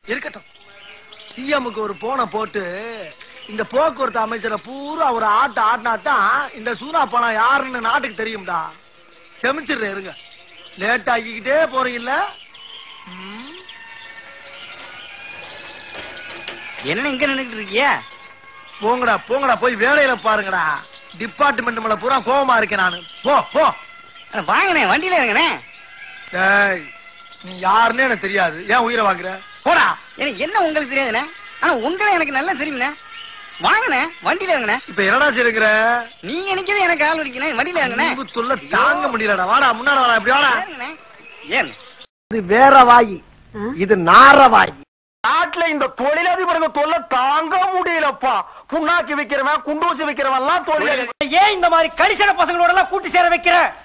இருக்கட்டும் சிஎம்க்கு ஒரு போனை போட்டு இந்த போக்குவரத்து அமைச்சரை பூரா ஒரு ஆட்ட ஆட்டினா தான் இந்த சூனா பணம் யாருன்னு நாட்டுக்கு தெரியும்டா செமிச்சிடுறேன் இருங்க லேட் ஆக்கிக்கிட்டே போறீங்கல்ல ம். என்ன இங்க நின்னுட்டு இருக்கிய போங்கடா போங்கடா போய் வேலையில பாருங்கடா டிபார்ட்மெண்ட் மேல பூரா கோவமா இருக்கேன் நானு போ போ வாங்கண்ணே வண்டியில இருங்கண்ணே டேய் நீ யாருன்னு எனக்கு தெரியாது ஏன் உயிரை வாங்குற போடா எனக்கு என்ன உங்களுக்கு தெரியாதுண்ணே ஆனா உங்களை எனக்கு நல்லா தெரியும்ண்ணே வாங்கண்ணே வண்டியில இருங்கண்ணே இப்ப என்னடா செய்யுங்கிற நீங்க நிக்கிறது எனக்கு கால் வலிக்கணும் வண்டியில இருங்கண்ணே அன்பு தொல்லை தாங்க முடியலடா வாடா முன்னாடி வாடா இப்படி வாடா ஏறுங்கண்ணே. ஏன் இது வேற வாயி இது நார வாயி நாட்டுல இந்த தொழிலதிபருக்கு தொல்லை தாங்க முடியலப்பா புண்ணாக்கி விக்கிறவன் குண்டூசி விக்கிறவன் எல்லாம் தொழில் ஏன் இந்த மாதிரி கடிசன பசங்களோட எல்லாம் கூட்டி சேர வைக்கிற